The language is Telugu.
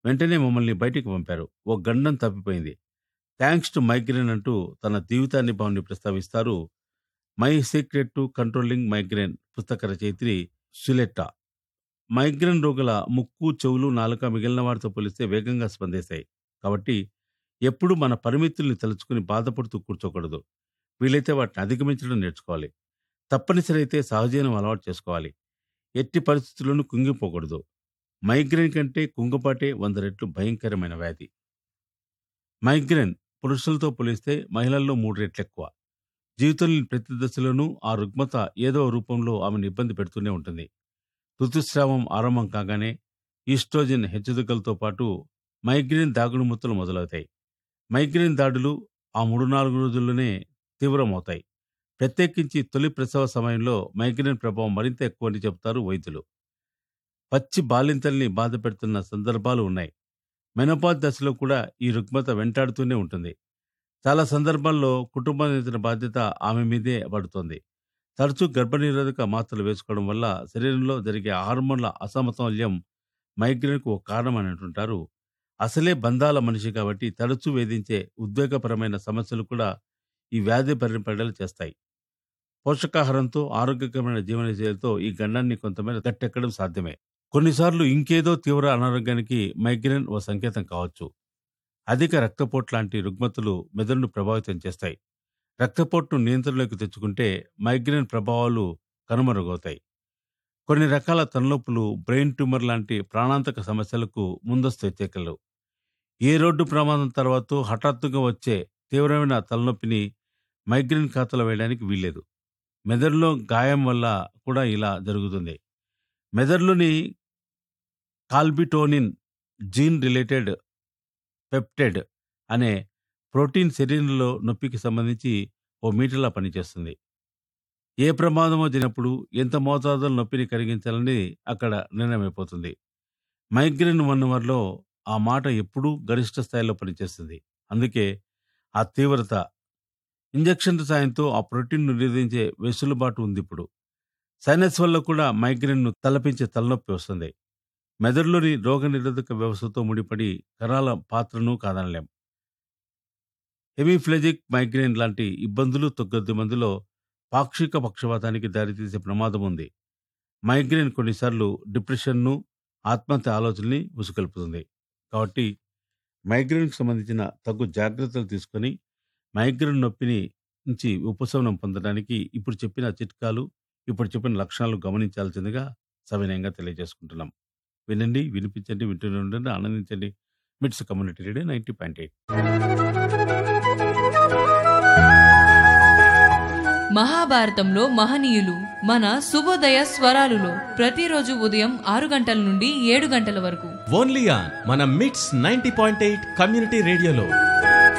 వెంటనే మమ్మల్ని బయటికి పంపారు ఓ గండం తప్పిపోయింది థ్యాంక్స్ టు మైగ్రేన్ అంటూ తన జీవితాన్ని భావాన్ని ప్రస్తావిస్తారు my secret to controlling migraine పుస్తక రచయిత్రి సులెట్టా మైగ్రేన్ రోగుల ముక్కు చెవులు నాలుక మిగిలిన వారితో పోలిస్తే వేగంగా స్పందిస్తాయి కాబట్టి ఎప్పుడు మన పరిమితుల్ని తలుచుకుని బాధపడుతూ కూర్చోకూడదు వీలైతే వాటిని అధిగమించడం నేర్చుకోవాలి తప్పనిసరి అయితే సహజీవనం అలవాటు చేసుకోవాలి ఎట్టి పరిస్థితుల్లోనూ కుంగిపోకూడదు మైగ్రేన్ కంటే కుంగపాటే వంద రెట్లు భయంకరమైన వ్యాధి మైగ్రేన్ పురుషులతో పోలిస్తే మహిళల్లో మూడు రెట్లు ఎక్కువ జీవితంలోని ప్రతి దశలోనూ ఆ రుగ్మత ఏదో రూపంలో ఆమెను ఇబ్బంది పెడుతూనే ఉంటుంది ఋతుస్రావం ఆరంభం కాగానే ఈస్ట్రోజన్ హెచ్చుతగ్గులతో పాటు మైగ్రేన్ దాగుడు ముత్తలు మొదలవుతాయి మైగ్రేన్ దాడులు ఆ మూడు నాలుగు రోజుల్లోనే తీవ్రమవుతాయి ప్రత్యేకించి తొలి ప్రసవ సమయంలో మైగ్రేన్ ప్రభావం మరింత ఎక్కువ అని చెబుతారు వైద్యులు పచ్చి బాలింతల్ని బాధ పెడుతున్న సందర్భాలు ఉన్నాయి మెనోపాజ్ దశలో కూడా ఈ రుగ్మత వెంటాడుతూనే ఉంటుంది చాలా సందర్భాల్లో కుటుంబానికి బాధ్యత ఆమె మీదే పడుతోంది తరచూ గర్భనిరోధక మాత్రలు వేసుకోవడం వల్ల శరీరంలో జరిగే హార్మోన్ల అసమతుల్యం మైగ్రేన్కు ఒక కారణం అని అంటుంటారు అసలే బంధాల మనిషి కాబట్టి తరచూ వేధించే ఉద్వేగపరమైన సమస్యలు కూడా ఈ వ్యాధి పరిపడలు చేస్తాయి పోషకాహారంతో ఆరోగ్యకరమైన జీవనశైలితో ఈ గండాన్ని కొంతమేర గట్టెక్కడం సాధ్యమే కొన్నిసార్లు ఇంకేదో తీవ్ర అనారోగ్యానికి మైగ్రేన్ ఓ సంకేతం కావచ్చు అధిక రక్తపోటు లాంటి రుగ్మతలు మెదడును ప్రభావితం చేస్తాయి రక్తపోటును నియంత్రణలోకి తెచ్చుకుంటే మైగ్రేన్ ప్రభావాలు కనుమరుగవుతాయి కొన్ని రకాల తలనొప్పులు బ్రెయిన్ ట్యూమర్ లాంటి ప్రాణాంతక సమస్యలకు ముందస్తు హెచ్చరికలు ఏ రోడ్డు ప్రమాదం తర్వాత హఠాత్తుగా వచ్చే తీవ్రమైన తలనొప్పిని మైగ్రేన్ ఖాతాలో వేయడానికి వీల్లేదు మెదడులో గాయం వల్ల కూడా ఇలా జరుగుతుంది మెదడులోని కాల్బిటోనిన్ జీన్ రిలేటెడ్ పెప్టెడ్ అనే ప్రోటీన్ శరీరంలో నొప్పికి సంబంధించి ఓ మీటర్లా పనిచేస్తుంది ఏ ప్రమాదమో జరిగినప్పుడు ఎంత మోతాదులో నొప్పిని కలిగించాలని అక్కడ నిర్ణయమైపోతుంది మైగ్రేన్ ఉన్నవారిలో ఆ మాట ఎప్పుడూ గరిష్ట స్థాయిలో పనిచేస్తుంది అందుకే ఆ తీవ్రత ఇంజక్షన్ సాయంతో ఆ ప్రోటీన్ను నిరోధించే వెసులుబాటు ఉంది ఇప్పుడు సైనస్ వల్ల కూడా మైగ్రేన్ను తలపించే తలనొప్పి వస్తుంది మెదడులోని రోగ నిరోధక వ్యవస్థతో ముడిపడి కణాల పాత్రను కాదనలేం హెమిఫ్లెజిక్ మైగ్రేన్ లాంటి ఇబ్బందులు తొగ్గొద్దు మందిలో పాక్షిక పక్షవాతానికి దారితీసే ప్రమాదం ఉంది మైగ్రేన్ కొన్నిసార్లు డిప్రెషన్ను ఆత్మహత్య ఆలోచనని ఉసుకొల్పుతుంది కాబట్టి మైగ్రేన్కి సంబంధించిన తగు జాగ్రత్తలు తీసుకొని మైగ్రేన్ నొప్పిని నుంచి ఉపశమనం పొందడానికి ఇప్పుడు చెప్పిన చిట్కాలు ఇప్పుడు చెప్పిన లక్షణాలు గమనించాల్సిందిగా సవినయంగా తెలియజేసుకుంటున్నాం వినండి వినిపించండి వింటూనే ఉండండి ఆనందించండి MITS community radio ninety point eight మహాభారతంలో మహనీయులు మన శుభోదయ స్వరాలులో ప్రతిరోజు ఉదయం ఆరు గంటల నుండి ఏడు గంటల వరకు ఓన్లీ ఆన్ మన మిట్స్ నైన్టీ పాయింట్ ఎయిట్ కమ్యూనిటీ రేడియోలో